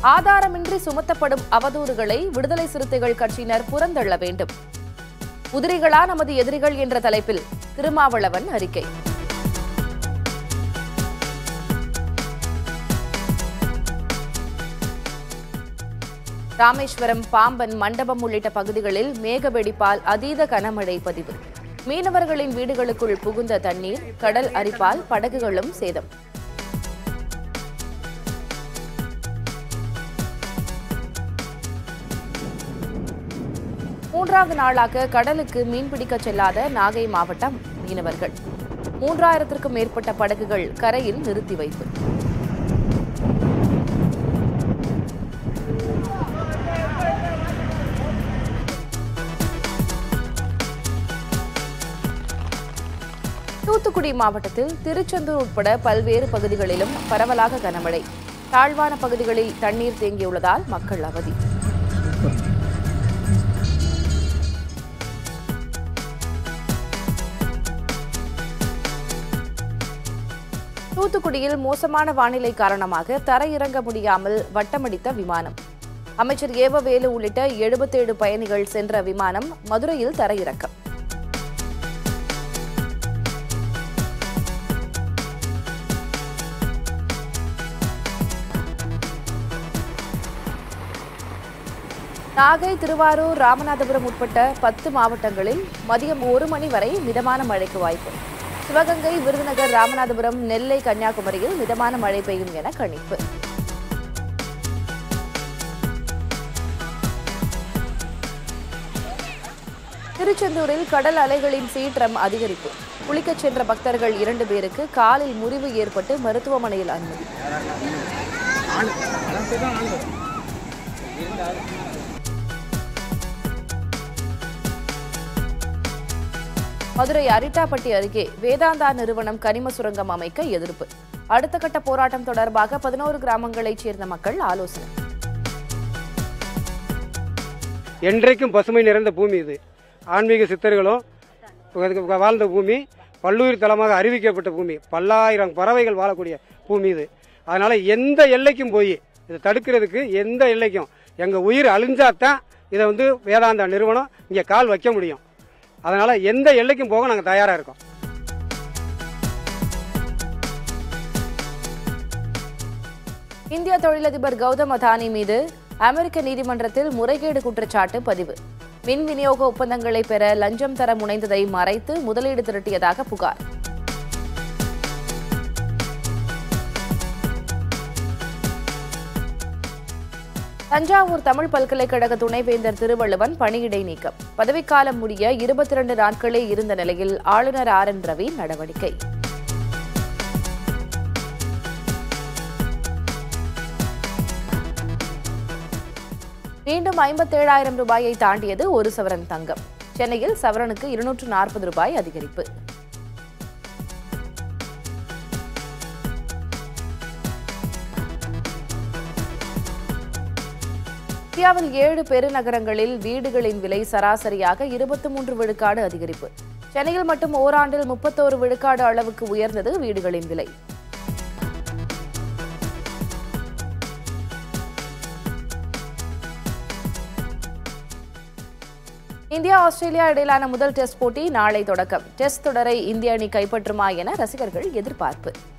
ஆதாரமின்றி சுமத்தப்படும் அவதூறுகளை விடுதலை சிறுத்தைகள் கட்சியினர் புறந்தள்ள வேண்டும் உதிரிகளா நமது எதிரிகள் என்ற தலைப்பில் திருமாவளவன் அறிக்கை ராமேஸ்வரம் பாம்பன் மண்டபம் உள்ளிட்ட பகுதிகளில் மேக வெடிப்பால் அதீத கனமழை பதிவு மீனவர்களின் வீடுகளுக்குள் புகுந்த தண்ணீர் கடல் அரிப்பால் படகுகளும் சேதம் மூன்றாவது நாளாக கடலுக்கு மீன்பிடிக்க செல்லாத நாகை மாவட்டம் மீனவர்கள் மூன்றாயிரத்திற்கும் மேற்பட்ட படகுகள் கரையில் நிறுத்தி வைப்பு தூத்துக்குடி மாவட்டத்தில் திருச்செந்தூர் உட்பட பல்வேறு பகுதிகளிலும் பரவலாக கனமழை தாழ்வான பகுதிகளில் தண்ணீர் தேங்கியுள்ளதால் மக்கள் அவதி தூத்துக்குடியில் மோசமான வானிலை காரணமாக தரையிறங்க முடியாமல் வட்டமடித்த விமானம் அமைச்சர் ஏவவேலு உள்ளிட்ட எழுபத்தேழு பயணிகள் சென்ற விமானம் மதுரையில் தரையிறக்கம் நாகை திருவாரூர் ராமநாதபுரம் உட்பட்ட பத்து மாவட்டங்களில் மதியம் ஒரு மணி வரை மிதமான மழைக்கு வாய்ப்பு சிவகங்கை விருதுநகர் ராமநாதபுரம் நெல்லை கன்னியாகுமரியில் மிதமான மழை பெய்யும் என கணிப்பு திருச்செந்தூரில் கடல் அலைகளின் சீற்றம் அதிகரிப்பு குளிக்கச் சென்ற பக்தர்கள் இரண்டு பேருக்கு காலில் முறிவு ஏற்பட்டு மருத்துவமனையில் அனுமதி மதுரை அரிட்டாப்பட்டி அருகே வேதாந்தா நிறுவனம் கனிம சுரங்கம் அமைக்க எதிர்ப்பு அடுத்த கட்ட போராட்டம் தொடர்பாக பதினோரு கிராமங்களைச் சேர்ந்த மக்கள் ஆலோசனை என்றைக்கும் பசுமை நிறைந்த பூமி இது ஆன்மீக சித்தர்களும் இதுக்கு வாழ்ந்த பூமி பல்லுயிர் தலமாக அறிவிக்கப்பட்ட பூமி பல்லாயிரம் பறவைகள் வாழக்கூடிய பூமி இது அதனால எந்த எல்லைக்கும் போய் இதை தடுக்கிறதுக்கு எந்த எல்லைக்கும் எங்க உயிர் அழிஞ்சாதான் இதை வந்து வேதாந்தா நிறுவனம் இங்க கால் வைக்க முடியும் அதனால எந்த எல்லைக்கும் போக நாங்க தயாரா இருக்கோம் இந்திய தொழிலதிபர் கௌதம் அதானி மீது அமெரிக்க நீதிமன்றத்தில் முறைகேடு குற்றச்சாட்டு பதிவு மின் விநியோக ஒப்பந்தங்களை பெற லஞ்சம் தர முனைந்ததை மறைத்து முதலீடு திரட்டியதாக புகார் தஞ்சாவூர் தமிழ் பல்கலைக்கழக துணைவேந்தர் திருவள்ளுவன் பணியிடை நீக்கம் பதவிக்காலம் முடிய இருபத்தி இரண்டு நாட்களே இருந்த நிலையில் ஆளுநர் ஆர் என் ரவி நடவடிக்கை மீண்டும் ஐம்பத்தேழாயிரம் ரூபாயை தாண்டியது ஒரு சவரன் தங்கம் சென்னையில் சவரனுக்கு இருநூற்று நாற்பது ரூபாய் அதிகரிப்பு இந்தியாவில் ஏழு பெருநகரங்களில் வீடுகளின் விலை சராசரியாக இருபத்தி மூன்று விழுக்காடு அதிகரிப்பு சென்னையில் மட்டும் ஓராண்டில் முப்பத்தோரு விழுக்காடு அளவுக்கு உயர்ந்தது வீடுகளின் விலை இந்தியா ஆஸ்திரேலியா இடையிலான முதல் டெஸ்ட் போட்டி நாளை தொடக்கம் டெஸ்ட் தொடரை இந்திய அணி கைப்பற்றுமா என ரசிகர்கள் எதிர்பார்ப்பு